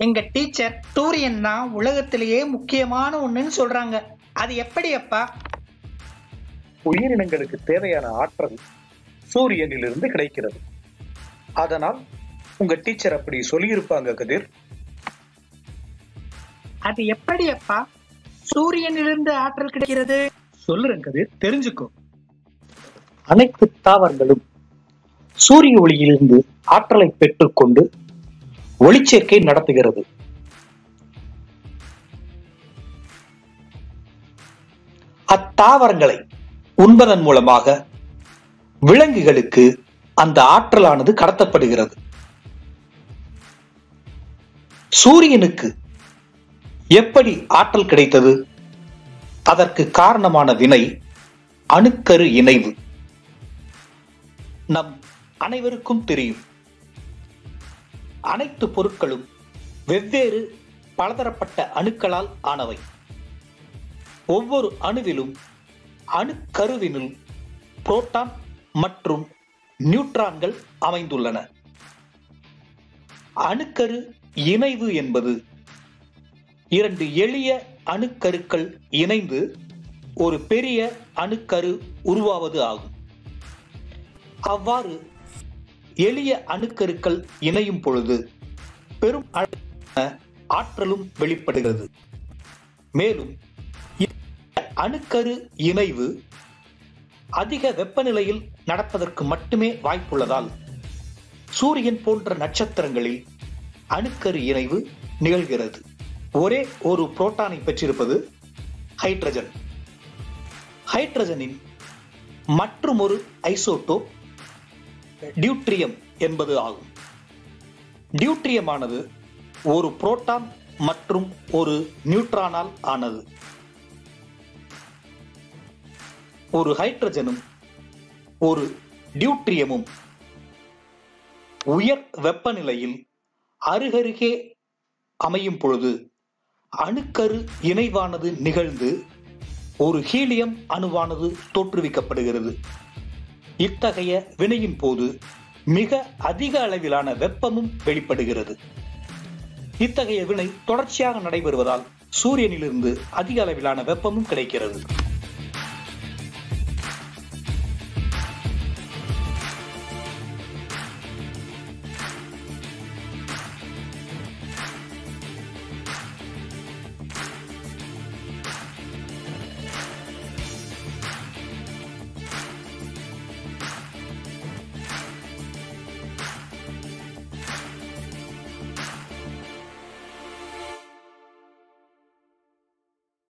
எங்க டீச்சர் சூரியன் தான் உலகத்திலேயே முக்கியமான ஒண்ணுன்னு சொல்றாங்க அது எப்படி அப்பா உயிரினங்களுக்கு தேவையான ஆற்றல் சூரியனிலிருந்து கிடைக்கிறது அதனால் உங்க டீச்சர் அப்படி சொல்லியிருப்பாங்க கதிர் அது எப்படி அப்பா சூரியனிலிருந்து ஆற்றல் கிடைக்கிறது சொல்லுறேன் கதிர் தெரிஞ்சுக்கோ அனைத்து தாவரங்களும் சூரிய ஒளியிலிருந்து ஆற்றலை பெற்றுக்கொண்டு ஒளிச்சேர்க்கை நடத்துகிறது அத்தாவரங்களை உண்பதன் மூலமாக விலங்குகளுக்கு அந்த ஆற்றலானது கடத்தப்படுகிறது சூரியனுக்கு எப்படி ஆற்றல் கிடைத்தது அதற்கு காரணமான வினை அணுக்கரு இணைவு நம் அனைவருக்கும் தெரியும் அனைத்து பொருட்களும் வெவ்வேறு பலதரப்பட்ட அணுக்களால் ஆனவை ஒவ்வொரு அணுவிலும் அணுக்கருவினுள் புரோட்டான் மற்றும் நியூட்ரான்கள் அமைந்துள்ளன அணுக்கரு இணைவு என்பது இரண்டு எளிய அணுக்கருக்கள் இணைந்து ஒரு பெரிய அணுக்கரு உருவாவது ஆகும் அவ்வாறு எளிய அணுக்கருக்கள் இணையும் பொழுது பெரும் அளவிலான ஆற்றலும் வெளிப்படுகிறது மேலும் இந்த அணுக்கரு இணைவு அதிக வெப்பநிலையில் நடப்பதற்கு மட்டுமே வாய்ப்புள்ளதால் சூரியன் போன்ற நட்சத்திரங்களில் அணுக்கரு இணைவு நிகழ்கிறது ஒரே ஒரு புரோட்டானை பெற்றிருப்பது ஹைட்ரஜன் ஹைட்ரஜனின் மற்றும் ஒரு ஐசோட்டோப் டியூட்ரியம் என்பது ஆகும் டியூட்ரியமானது ஒரு புரோட்டான் மற்றும் ஒரு நியூட்ரானால் ஆனது ஒரு ஹைட்ரஜனும் ஒரு டியூட்ரியமும் உயர் வெப்பநிலையில் அருகருகே அமையும் பொழுது அணுக்கரு இணைவானது நிகழ்ந்து ஒரு ஹீலியம் அணுவானது தோற்றுவிக்கப்படுகிறது இத்தகைய வினையின் போது மிக அதிக அளவிலான வெப்பமும் வெளிப்படுகிறது இத்தகைய வினை தொடர்ச்சியாக நடைபெறுவதால் சூரியனிலிருந்து அதிக அளவிலான வெப்பமும் கிடைக்கிறது